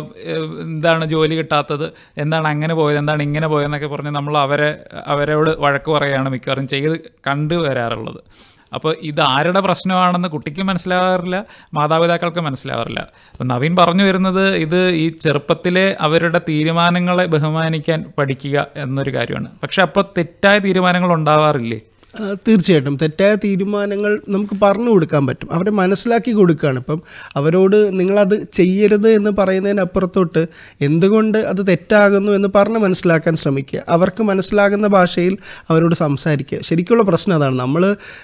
എന്താണ് ജോലി കിട്ടാത്തത് എന്താണ് അങ്ങനെ പോയത് എന്താണ് ഇങ്ങനെ പോയതെന്നൊക്കെ പറഞ്ഞ് നമ്മൾ അവരെ അവരോട് വഴക്ക് പറയുകയാണ് മിക്കവാറും ചെയ്ത് കണ്ടു വരാറുള്ളത് അപ്പോൾ ഇത് ആരുടെ പ്രശ്നമാണെന്ന് കുട്ടിക്ക് മനസ്സിലാവാറില്ല മാതാപിതാക്കൾക്ക് മനസ്സിലാവാറില്ല അപ്പം നവീൻ പറഞ്ഞു വരുന്നത് ഇത് ഈ ചെറുപ്പത്തിലെ അവരുടെ തീരുമാനങ്ങളെ ബഹുമാനിക്കാൻ പഠിക്കുക എന്നൊരു കാര്യമാണ് പക്ഷെ അപ്പോൾ തെറ്റായ തീരുമാനങ്ങൾ ഉണ്ടാവാറില്ലേ ആ, തീർച്ചയായിട്ടും തെറ്റായ തീരുമാനങ്ങൾ നമുക്ക് പറഞ്ഞു കൊടുക്കാൻ പറ്റും അവരെ മനസ്സിലാക്കി കൊടുക്കുകയാണ് ഇപ്പം അവരോട് നിങ്ങളത് ചെയ്യരുത് എന്ന് പറയുന്നതിനപ്പുറത്തോട്ട് എന്തുകൊണ്ട് അത് തെറ്റാകുന്നു എന്ന് പറഞ്ഞ് മനസ്സിലാക്കാൻ ശ്രമിക്കുക അവർക്ക് മനസ്സിലാകുന്ന ഭാഷയിൽ അവരോട് സംസാരിക്കുക ശരിക്കുള്ള പ്രശ്നം അതാണ് നമ്മൾ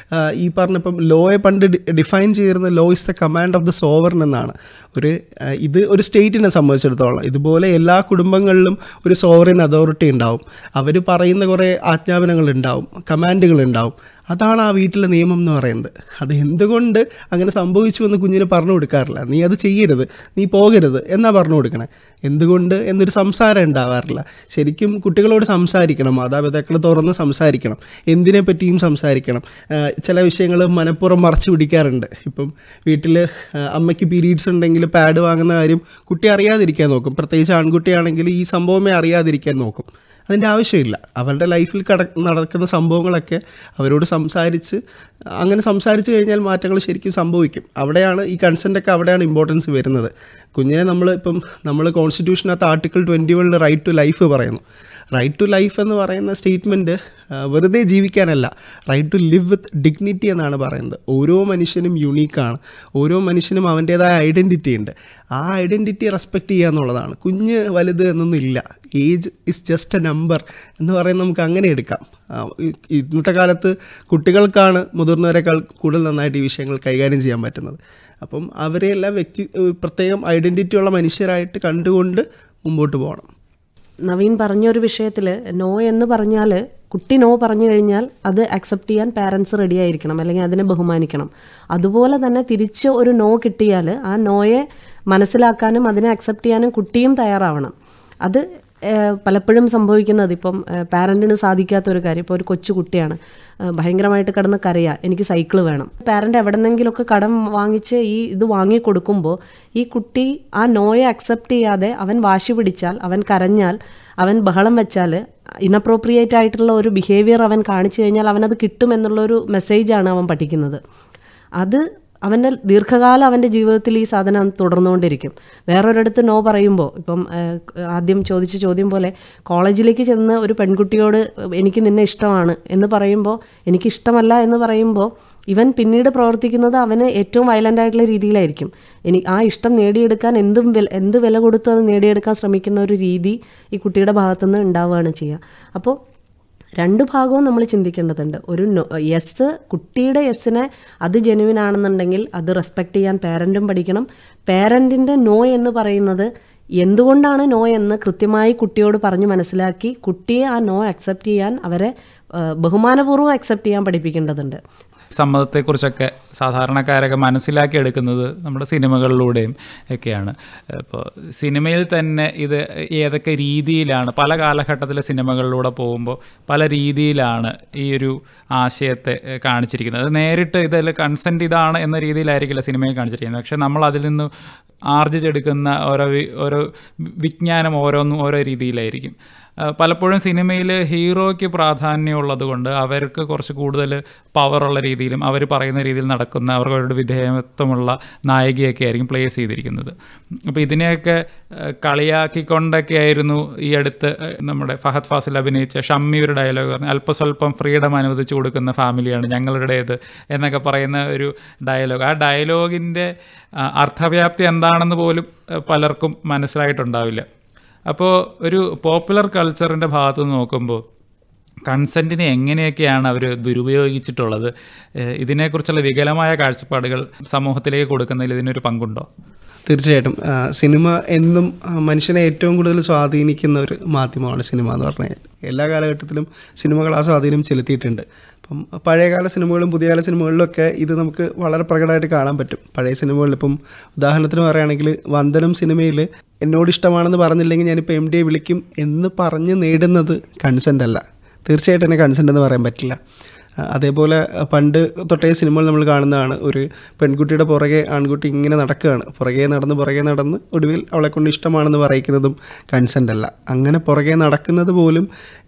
ഈ പറഞ്ഞപ്പം ലോയെ പണ്ട് ഡിഫൈൻ ചെയ്തിരുന്ന law is the command of the sovereign എന്നാണ് ഒരു ആ, ഇത് ഒരു സ്റ്റേറ്റിനെ സംബന്ധിച്ചിടത്തോളം ഇതുപോലെ എല്ലാ കുടുംബങ്ങളിലും ഒരു സോവറിൻ അതോറിറ്റി ഉണ്ടാവും അവർ പറയുന്ന കുറേ ആജ്ഞാപനങ്ങൾ ഉണ്ടാവും കമാൻഡുകൾ ഉണ്ടാവും അതാണ് ആ വീട്ടിലെ നിയമം എന്ന് പറയുന്നത് അത് എന്തുകൊണ്ട് അങ്ങനെ സംഭവിച്ചു എന്ന് കുഞ്ഞിന് പറഞ്ഞു കൊടുക്കാറില്ല നീ അത് ചെയ്യരുത് നീ പോകരുത് എന്നാ പറഞ്ഞു കൊടുക്കണേ എന്തുകൊണ്ട് എന്നൊരു സംസാരം ഉണ്ടാവാറില്ല ശരിക്കും കുട്ടികളോട് സംസാരിക്കണം മാതാപിതാക്കൾ തുറന്ന് സംസാരിക്കണം എന്തിനെ പറ്റിയും സംസാരിക്കണം ആ, ചില വിഷയങ്ങൾ മനഃപൂർവ്വം മറച്ചു പിടിക്കാറുണ്ട് ഇപ്പം വീട്ടിൽ അമ്മയ്ക്ക് പീരീഡ്സ് ഉണ്ടെങ്കിൽ പാഡ് വാങ്ങുന്ന കാര്യം കുട്ടി അറിയാതിരിക്കാൻ നോക്കും പ്രത്യേകിച്ച് ആൺകുട്ടിയാണെങ്കിൽ ഈ സംഭവമേ അറിയാതിരിക്കാൻ നോക്കും അതിൻ്റെ ആവശ്യമില്ല അവരുടെ ലൈഫിൽ കട നടക്കുന്ന സംഭവങ്ങളൊക്കെ അവരോട് സംസാരിച്ച് അങ്ങനെ സംസാരിച്ച് കഴിഞ്ഞാൽ മാറ്റങ്ങൾ ശരിക്കും സംഭവിക്കും അവിടെയാണ് ഈ കൺസെൻ്റൊക്കെ അവിടെയാണ് ഇമ്പോർട്ടൻസ് വരുന്നത് കുഞ്ഞിനെ നമ്മൾ ഇപ്പം നമ്മൾ കോൺസ്റ്റിറ്റ്യൂഷനകത്ത് ആർട്ടിക്കിൾ ട്വൻറ്റി വണ്ണിൽ റൈറ്റ് ടു ലൈഫ് പറയുന്നു റൈറ്റ് ടു ലൈഫ് എന്ന് പറയുന്ന സ്റ്റേറ്റ്മെൻറ്റ് വെറുതെ ജീവിക്കാനല്ല right to live with dignity എന്നാണ് പറയുന്നത് ഓരോ മനുഷ്യനും യുണീക്കാണ് ഓരോ മനുഷ്യനും അവൻ്റേതായ ഐഡൻറ്റിറ്റി ഉണ്ട് ആ ഐഡൻറ്റിറ്റി റെസ്പെക്റ്റ് ചെയ്യുക എന്നുള്ളതാണ് കുഞ്ഞ് വലുത് എന്നൊന്നും ഇല്ല age is just a number എന്ന് പറയുന്നത് നമുക്ക് അങ്ങനെ എടുക്കാം ആ, ഇ- ഇന്നത്തെ കാലത്ത് കുട്ടികൾക്കാണ് മുതിർന്നവരെക്കാൾ കൂടുതൽ നന്നായിട്ട് ഈ വിഷയങ്ങൾ കൈകാര്യം ചെയ്യാൻ പറ്റുന്നത് അപ്പം അവരെല്ലാം വ്യക്തി പ്രത്യേകം ഐഡൻറ്റിറ്റി ഉള്ള മനുഷ്യരായിട്ട് കണ്ടുകൊണ്ട് മുമ്പോട്ട് പോകണം നവീൻ പറഞ്ഞ ഒരു വിഷയത്തിൽ നോ എന്ന് പറഞ്ഞാൽ കുട്ടി നോ പറഞ്ഞു കഴിഞ്ഞാൽ അത് അക്സെപ്റ്റ് ചെയ്യാൻ പാരൻസ് റെഡി ആയിരിക്കണം അല്ലെങ്കിൽ അതിനെ ബഹുമാനിക്കണം അതുപോലെ തന്നെ തിരിച്ച് ഒരു നോ കിട്ടിയാൽ ആ നോയെ മനസ്സിലാക്കാനും അതിനെ അക്സെപ്റ്റ് ചെയ്യാനും കുട്ടിയും തയ്യാറാവണം അത് ഏഹ്, പലപ്പോഴും സംഭവിക്കുന്നത് ഇപ്പം പാരൻറ്റിന് സാധിക്കാത്ത ഒരു കാര്യം ഇപ്പോൾ ഒരു കൊച്ചു കുട്ടിയാണ് ഏഹ്, ഭയങ്കരമായിട്ട് കിടന്ന് കരയുക എനിക്ക് സൈക്കിൾ വേണം പാരൻ്റ് എവിടെന്നെങ്കിലുമൊക്കെ കടം വാങ്ങിച്ച് ഈ ഇത് വാങ്ങി കൊടുക്കുമ്പോൾ ഈ കുട്ടി ആ നോയെ അക്സെപ്റ്റ് ചെയ്യാതെ അവൻ വാശി പിടിച്ചാൽ അവൻ കരഞ്ഞാൽ അവൻ ബഹളം വെച്ചാൽ ഇനപ്രോപ്രിയേറ്റ് ആയിട്ടുള്ള ഒരു ബിഹേവിയർ അവൻ കാണിച്ചു കഴിഞ്ഞാൽ അവനത് കിട്ടുമെന്നുള്ളൊരു മെസ്സേജാണ് അവൻ പഠിക്കുന്നത് അത് അവൻ്റെ ദീർഘകാലം അവൻ്റെ ജീവിതത്തിൽ ഈ സാധനം തുടർന്നുകൊണ്ടിരിക്കും വേറൊരിടത്ത് നോ പറയുമ്പോൾ ഇപ്പം ഏഹ്, ആദ്യം ചോദിച്ച ചോദ്യം പോലെ കോളേജിലേക്ക് ചെന്ന് ഒരു പെൺകുട്ടിയോട് എനിക്ക് നിന്നെ ഇഷ്ടമാണ് എന്ന് പറയുമ്പോൾ എനിക്ക് ഇഷ്ടമല്ല എന്ന് പറയുമ്പോൾ ഇവൻ പിന്നീട് പ്രവർത്തിക്കുന്നത് അവന് ഏറ്റവും വയലൻ്റ് ആയിട്ടുള്ള രീതിയിലായിരിക്കും ഇനി ആ ഇഷ്ടം നേടിയെടുക്കാൻ എന്തും വില എന്ത് വില കൊടുത്ത് അത് നേടിയെടുക്കാൻ ശ്രമിക്കുന്ന ഒരു രീതി ഈ കുട്ടിയുടെ ഭാഗത്തുനിന്ന് ഉണ്ടാവുകയാണ് ചെയ്യുക അപ്പോൾ രണ്ട് ഭാഗവും നമ്മൾ ചിന്തിക്കേണ്ടതുണ്ട് ഒരു യെസ് കുട്ടിയുടെ യെസ്സിനെ അത് ജെനുവിൻ ആണെന്നുണ്ടെങ്കിൽ അത് റെസ്പെക്റ്റ് ചെയ്യാൻ പേരൻറ്റും പഠിക്കണം പേരൻറ്റിൻ്റെ നോ എന്ന് പറയുന്നത് എന്തുകൊണ്ടാണ് നോ എന്ന് കൃത്യമായി കുട്ടിയോട് പറഞ്ഞ് മനസ്സിലാക്കി കുട്ടിയെ ആ നോ അക്സെപ്റ്റ് ചെയ്യാൻ അവരെ ആ, ബഹുമാനപൂർവ്വം അക്സെപ്റ്റ് ചെയ്യാൻ പഠിപ്പിക്കേണ്ടതുണ്ട് സമ്മതത്തെക്കുറിച്ചൊക്കെ സാധാരണക്കാരൊക്കെ മനസ്സിലാക്കി എടുക്കുന്നത് നമ്മുടെ സിനിമകളിലൂടെയും ഒക്കെയാണ് ഇപ്പോൾ സിനിമയിൽ തന്നെ ഇത് ഏതൊക്കെ രീതിയിലാണ് പല കാലഘട്ടത്തിലെ സിനിമകളിലൂടെ പോകുമ്പോൾ പല രീതിയിലാണ് ഈ ഒരു ആശയത്തെ ഏഹ്, കാണിച്ചിരിക്കുന്നത് അത് നേരിട്ട് ഇതിൽ കൺസെൻറ്റ് ഇതാണ് എന്ന രീതിയിലായിരിക്കില്ല സിനിമയിൽ കാണിച്ചിരിക്കുന്നത് പക്ഷേ നമ്മൾ അതിൽ നിന്ന് ആർജിച്ചെടുക്കുന്ന ഓരോ വി- ഓരോ വിജ്ഞാനം ഓരോന്നും ഓരോ രീതിയിലായിരിക്കും ആ, പലപ്പോഴും സിനിമയിൽ ഹീറോയ്ക്ക് പ്രാധാന്യമുള്ളത് കൊണ്ട് അവർക്ക് കുറച്ച് കൂടുതൽ പവറുള്ള രീതിയിലും അവർ പറയുന്ന രീതിയിൽ നടക്കുന്ന അവരുടെ വിധേയത്വമുള്ള നായികയൊക്കെ ആയിരിക്കും പ്ലേസ് ചെയ്തിരിക്കുന്നത് അപ്പോൾ ഇതിനെയൊക്കെ ആ, കളിയാക്കിക്കൊണ്ടൊക്കെ ആയിരുന്നു ഈ അടുത്ത് ആ, നമ്മുടെ ഫഹദ് ഫാസിൽ അഭിനയിച്ച ഷമ്മി ഒരു ഡയലോഗ് പറഞ്ഞു അല്പസ്വല്പം ഫ്രീഡം അനുവദിച്ചു കൊടുക്കുന്ന ഫാമിലിയാണ് ഞങ്ങളുടേത് എന്നൊക്കെ പറയുന്ന ഒരു ഡയലോഗ് ആ ഡയലോഗിൻ്റെ അർത്ഥവ്യാപ്തി എന്താണെന്ന് പോലും ആ, പലർക്കും മനസ്സിലായിട്ടുണ്ടാവില്ല അപ്പോൾ ഒരു പോപ്പുലർ കൾച്ചറിൻ്റെ ഭാഗത്ത് നിന്ന് നോക്കുമ്പോൾ കൺസെൻറ്റിനെ എങ്ങനെയൊക്കെയാണ് അവർ ദുരുപയോഗിച്ചിട്ടുള്ളത് ഏഹ് ഇതിനെക്കുറിച്ചുള്ള വികലമായ കാഴ്ചപ്പാടുകൾ സമൂഹത്തിലേക്ക് കൊടുക്കുന്നതിൽ ഇതിനൊരു പങ്കുണ്ടോ തീർച്ചയായിട്ടും ആ, സിനിമ എന്നും ആ, മനുഷ്യനെ ഏറ്റവും കൂടുതൽ സ്വാധീനിക്കുന്ന ഒരു മാധ്യമമാണ് സിനിമ എന്ന് പറഞ്ഞാൽ എല്ലാ കാലഘട്ടത്തിലും സിനിമകൾ ആ സ്വാധീനം ചെലുത്തിയിട്ടുണ്ട് അപ്പം പഴയകാല സിനിമകളും പുതിയകാല സിനിമകളിലും ഒക്കെ ഇത് നമുക്ക് വളരെ പ്രകടമായിട്ട് കാണാൻ പറ്റും പഴയ സിനിമകളിൽ ഇപ്പം ഉദാഹരണത്തിന് പറയുകയാണെങ്കിൽ വന്ദനം സിനിമയിൽ എന്നോട് ഇഷ്ടമാണെന്ന് പറഞ്ഞില്ലെങ്കിൽ ഞാനിപ്പോൾ എം ഡിയെ വിളിക്കും എന്ന് പറഞ്ഞ് നേടുന്നത് കൺസെൻ്റ് അല്ല തീർച്ചയായിട്ടും എന്നെ കൺസെൻ്റ് എന്ന് പറയാൻ പറ്റില്ല ആ, അതേപോലെ ആ, പണ്ട് തൊട്ടേ സിനിമകൾ നമ്മൾ കാണുന്നതാണ് ഒരു പെൺകുട്ടിയുടെ പുറകെ ആൺകുട്ടി ഇങ്ങനെ നടക്കുകയാണ് പുറകെ നടന്ന് പുറകെ നടന്ന് ഒടുവിൽ അവളെ കൊണ്ട് ഇഷ്ടമാണെന്ന് പറയിക്കുന്നതും കൺസെൻ്റ് അല്ല അങ്ങനെ പുറകെ നടക്കുന്നത് പോലും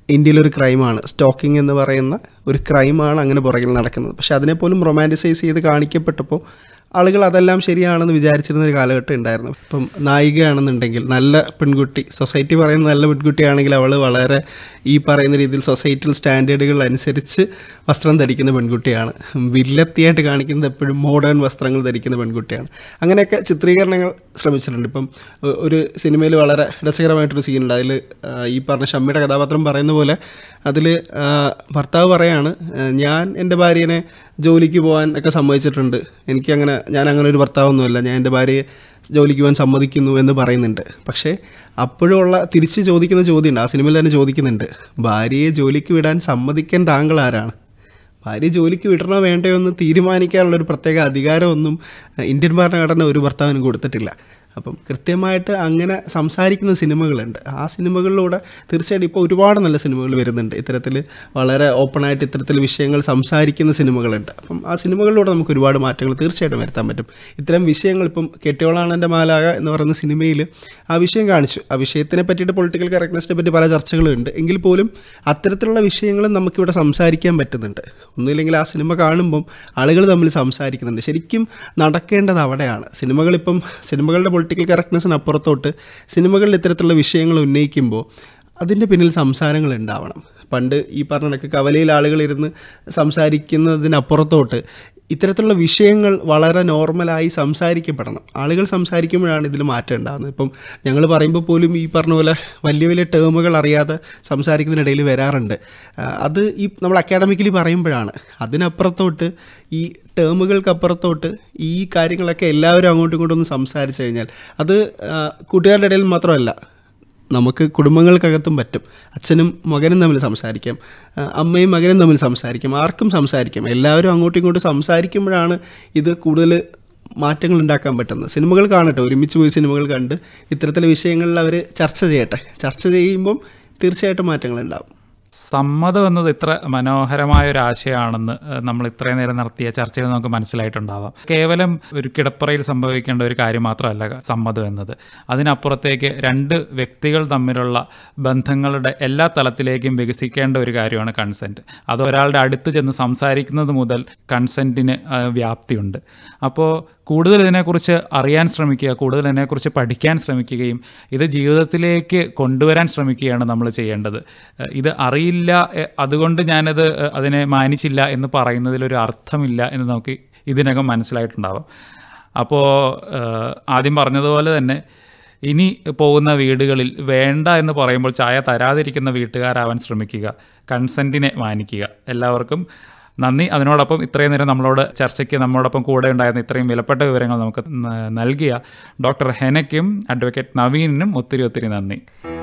ഇന്ത്യയിലൊരു ക്രൈമാണ് സ്റ്റോക്കിംഗ് എന്ന് പറയുന്ന ഒരു ക്രൈമാണ് അങ്ങനെ പുറകിൽ നടക്കുന്നത് പക്ഷെ അതിനെപ്പോലും റൊമാൻറ്റിസൈസ് ചെയ്ത് കാണിക്കപ്പെട്ടപ്പോൾ ആളുകൾ അതെല്ലാം ശരിയാണെന്ന് വിചാരിച്ചിരുന്ന ഒരു കാലഘട്ടം ഉണ്ടായിരുന്നു ഇപ്പം നായികയാണെന്നുണ്ടെങ്കിൽ നല്ല പെൺകുട്ടി സൊസൈറ്റി പറയുന്ന നല്ല പെൺകുട്ടിയാണെങ്കിൽ അവൾ വളരെ ഈ പറയുന്ന രീതിയിൽ സൊസൈറ്റിയിൽ സ്റ്റാൻഡേർഡുകൾ അനുസരിച്ച് വസ്ത്രം ധരിക്കുന്ന പെൺകുട്ടിയാണ് വില്ലത്തിയായിട്ട് കാണിക്കുന്നത് എപ്പോഴും മോഡേൺ വസ്ത്രങ്ങൾ ധരിക്കുന്ന പെൺകുട്ടിയാണ് അങ്ങനെയൊക്കെ ചിത്രീകരണങ്ങൾ ശ്രമിച്ചിട്ടുണ്ട് ഇപ്പം ഒ- ഒരു സിനിമയിൽ വളരെ രസകരമായിട്ടൊരു സീനുണ്ട് അതിൽ ഈ പറഞ്ഞ ഷമ്മിയുടെ കഥാപാത്രം പറയുന്ന പോലെ അതിൽ ഭർത്താവ് പറയാണ് ആ, ഞാൻ എൻ്റെ ഭാര്യനെ ജോലിക്ക് പോകാൻ ഒക്കെ സമ്മതിച്ചിട്ടുണ്ട് എനിക്കങ്ങനെ ഞാൻ അങ്ങനെ ഒരു ഭർത്താവൊന്നുമല്ല ഞാൻ എൻ്റെ ഭാര്യയെ ജോലിക്ക് പോകാൻ സമ്മതിക്കുന്നു എന്ന് പറയുന്നുണ്ട് പക്ഷേ അപ്പോഴുള്ള തിരിച്ച് ചോദിക്കുന്ന ചോദ്യമുണ്ട് ആ സിനിമയിൽ തന്നെ ചോദിക്കുന്നുണ്ട് ഭാര്യയെ ജോലിക്ക് വിടാൻ സമ്മതിക്കാൻ താങ്കൾ ആരാണ് ഭാര്യ ജോലിക്ക് വിടണോ വേണ്ടയോ എന്ന് തീരുമാനിക്കാനുള്ള ഒരു പ്രത്യേക അധികാരമൊന്നും അഹ്, ഇന്ത്യൻ ഭരണഘടന ഒരു ഭർത്താവിനും കൊടുത്തിട്ടില്ല അപ്പം കൃത്യമായിട്ട് അങ്ങനെ സംസാരിക്കുന്ന സിനിമകളുണ്ട് ആ സിനിമകളിലൂടെ തീർച്ചയായിട്ടും ഇപ്പോൾ ഒരുപാട് നല്ല സിനിമകൾ വരുന്നുണ്ട് ഇത്തരത്തിൽ വളരെ ഓപ്പണായിട്ട് ഇത്തരത്തിൽ വിഷയങ്ങൾ സംസാരിക്കുന്ന സിനിമകളുണ്ട് അപ്പം ആ സിനിമകളിലൂടെ നമുക്ക് ഒരുപാട് മാറ്റങ്ങൾ തീർച്ചയായിട്ടും വരുത്താൻ പറ്റും ഇത്തരം വിഷയങ്ങൾ ഇപ്പം കെട്ടിയോളാണ് എൻ്റെ മാലാക എന്ന് പറയുന്ന സിനിമയിൽ ആ വിഷയം കാണിച്ചു ആ വിഷയത്തിനെ പറ്റിയിട്ട് പൊളിറ്റിക്കൽ കറക്റ്റ്നെസ്സിനെ പറ്റി പല ചർച്ചകളുണ്ട് എങ്കിൽ പോലും അത്തരത്തിലുള്ള വിഷയങ്ങളും നമുക്കിവിടെ സംസാരിക്കാൻ പറ്റുന്നുണ്ട് ഒന്നുമില്ലെങ്കിൽ ആ സിനിമ കാണുമ്പം ആളുകൾ തമ്മിൽ സംസാരിക്കുന്നുണ്ട് ശരിക്കും നടക്കേണ്ടത് അവിടെയാണ് സിനിമകളിപ്പം സിനിമകളുടെ പൊളിറ്റിക്കൽ കറക്റ്റ്നെസ്സിന് അപ്പുറത്തോട്ട് സിനിമകളിൽ ഇത്തരത്തിലുള്ള വിഷയങ്ങൾ ഉന്നയിക്കുമ്പോൾ അതിൻ്റെ പിന്നിൽ സംസാരങ്ങൾ ഉണ്ടാവണം പണ്ട് ഈ പറഞ്ഞ കണക്ക് കവലയിൽ ആളുകൾ ഇരുന്ന് സംസാരിക്കുന്നതിനപ്പുറത്തോട്ട് ഇത്തരത്തിലുള്ള വിഷയങ്ങൾ വളരെ നോർമലായി സംസാരിക്കപ്പെടണം ആളുകൾ സംസാരിക്കുമ്പോഴാണ് ഇതിൽ മാറ്റം ഉണ്ടാകുന്നത് ഇപ്പം ഞങ്ങൾ പറയുമ്പോൾ പോലും ഈ പറഞ്ഞ പോലെ വലിയ വലിയ ടേമുകൾ അറിയാതെ സംസാരിക്കുന്നതിനിടയിൽ വരാറുണ്ട് ആ, അത് ഈ നമ്മൾ അക്കാഡമിക്കലി പറയുമ്പോഴാണ് അതിനപ്പുറത്തോട്ട് ഈ ടേമുകൾക്കപ്പുറത്തോട്ട് ഈ കാര്യങ്ങളൊക്കെ എല്ലാവരും അങ്ങോട്ടും ഇങ്ങോട്ടും ഒന്ന് സംസാരിച്ചു കഴിഞ്ഞാൽ അത് ആ, കൂട്ടുകാരുടെ ഇടയിൽ മാത്രമല്ല നമുക്ക് കുടുംബങ്ങൾക്കകത്തും പറ്റും അച്ഛനും മകനും തമ്മിൽ സംസാരിക്കാം ആ, അമ്മയും മകനും തമ്മിൽ സംസാരിക്കാം ആർക്കും സംസാരിക്കാം എല്ലാവരും അങ്ങോട്ടും ഇങ്ങോട്ടും സംസാരിക്കുമ്പോഴാണ് ഇത് കൂടുതൽ മാറ്റങ്ങൾ ഉണ്ടാക്കാൻ പറ്റുന്നത് സിനിമകൾ കാണട്ടെ ഒരുമിച്ച് പോയി സിനിമകൾ കണ്ട് ഇത്തരത്തിലെ വിഷയങ്ങളിൽ അവർ ചർച്ച ചെയ്യട്ടെ ചർച്ച ചെയ്യുമ്പം തീർച്ചയായിട്ടും മാറ്റങ്ങൾ ഉണ്ടാവും സമ്മതം എന്നത് ഇത്ര മനോഹരമായ ഒരു ആശയമാണെന്ന് ഏഹ്, നമ്മൾ ഇത്രയും നേരം നടത്തിയ ചർച്ചയിൽ നമുക്ക് മനസ്സിലായിട്ടുണ്ടാവാം കേവലം ഒരു കിടപ്പറയിൽ സംഭവിക്കേണ്ട ഒരു കാര്യം മാത്രമല്ല സമ്മതം എന്നത് അതിനപ്പുറത്തേക്ക് രണ്ട് വ്യക്തികൾ തമ്മിലുള്ള ബന്ധങ്ങളുടെ എല്ലാ തലത്തിലേക്കും വികസിക്കേണ്ട ഒരു കാര്യമാണ് കൺസെൻറ്റ് അത് ഒരാളുടെ അടുത്ത് ചെന്ന് സംസാരിക്കുന്നത് മുതൽ കൺസെൻറ്റിന് വ്യാപ്തിയുണ്ട് അപ്പോൾ കൂടുതൽ ഇതിനെക്കുറിച്ച് അറിയാൻ ശ്രമിക്കുക കൂടുതൽ ഇതിനെക്കുറിച്ച് പഠിക്കാൻ ശ്രമിക്കുകയും ഇത് ജീവിതത്തിലേക്ക് കൊണ്ടുവരാൻ ശ്രമിക്കുകയാണ് നമ്മൾ ചെയ്യേണ്ടത് ഏഹ് ഇത് അറിയില്ല എ- അതുകൊണ്ട് ഞാനത് ഏഹ് അതിനെ മാനിച്ചില്ല എന്ന് പറയുന്നതിലൊരു അർത്ഥമില്ല എന്ന് നമുക്ക് ഇതിനകം മനസ്സിലായിട്ടുണ്ടാവാം അപ്പോൾ ഏഹ് ആദ്യം പറഞ്ഞതുപോലെ തന്നെ ഇനി പോകുന്ന വീടുകളിൽ വേണ്ട എന്ന് പറയുമ്പോൾ ചായ തരാതിരിക്കുന്ന വീട്ടുകാരാവാൻ ശ്രമിക്കുക കൺസെൻറ്റിനെ മാനിക്കുക എല്ലാവർക്കും നന്ദി അതിനോടൊപ്പം ഇത്രയും നേരം നമ്മളോട് ചർച്ചയ്ക്ക് നമ്മോടൊപ്പം കൂടെ ഉണ്ടായിരുന്ന ഇത്രയും വിലപ്പെട്ട വിവരങ്ങൾ നമുക്ക് ന- നൽകിയ ഡോക്ടർ ഹെനയ്ക്കും അഡ്വക്കേറ്റ് നവീനിനും ഒത്തിരി ഒത്തിരി നന്ദി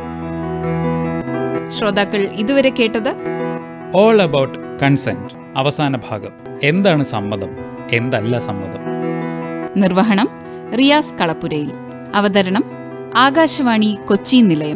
ശ്രോതാക്കൾ ഇതുവരെ കേട്ടത് ഓൾ അബൌട്ട് കൺസെൻറ്റ് അവസാന ഭാഗം എന്താണ് സമ്മതം എന്തല്ല സമ്മതം നിർവഹണം റിയാസ് കളപ്പുരയിൽ അവതരണം ആകാശവാണി കൊച്ചി നിലയം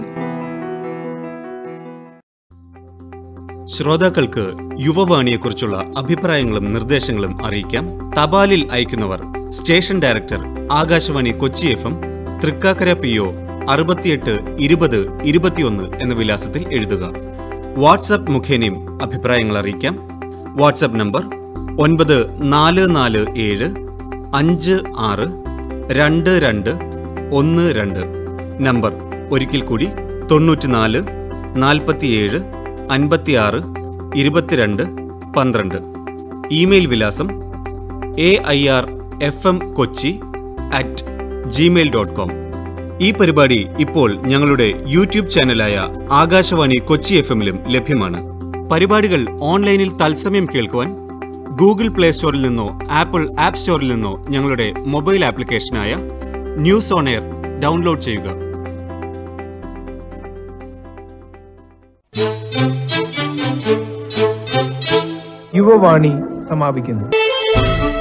ശ്രോതാക്കൾക്ക് യുവവാണിയെക്കുറിച്ചുള്ള അഭിപ്രായങ്ങളും നിർദ്ദേശങ്ങളും അറിയിക്കാം തപാലിൽ അയക്കുന്നവർ station director Akashvani Kochi F M Thrikkakara P O അറുപത്തിയെട്ട് ഇരുപത് ഇരുപത്തിയൊന്ന് എന്ന വിലാസത്തിൽ എഴുതുക വാട്സപ്പ് മുഖേനയും അഭിപ്രായങ്ങൾ അറിയിക്കാം വാട്സപ്പ് നമ്പർ ഒൻപത് നാല് നാല് ഏഴ് അഞ്ച് ആറ് രണ്ട് രണ്ട് ഒന്ന് രണ്ട് നമ്പർ ഒരിക്കൽ കൂടി തൊണ്ണൂറ്റിനാല് നാൽപ്പത്തിയേഴ് അൻപത്തിയാറ് ഇരുപത്തിരണ്ട് പന്ത്രണ്ട് ഇമെയിൽ വിലാസം A I R F M Kochi at gmail dot com ഈ പരിപാടി ഇപ്പോൾ ഞങ്ങളുടെ യൂട്യൂബ് ചാനലായ ആകാശവാണി കൊച്ചി എഫ് എമ്മിലും ലഭ്യമാണ് പരിപാടികൾ ഓൺലൈനിൽ തത്സമയം കേൾക്കുവാൻ ഗൂഗിൾ പ്ലേ സ്റ്റോറിൽ നിന്നോ ആപ്പിൾ ആപ്പ് സ്റ്റോറിൽ നിന്നോ ഞങ്ങളുടെ മൊബൈൽ ആപ്ലിക്കേഷനായ ന്യൂസ് ഓൺ എയർ ഡൗൺലോഡ് ചെയ്യുക യുവവാണി സമാപിക്കുന്നു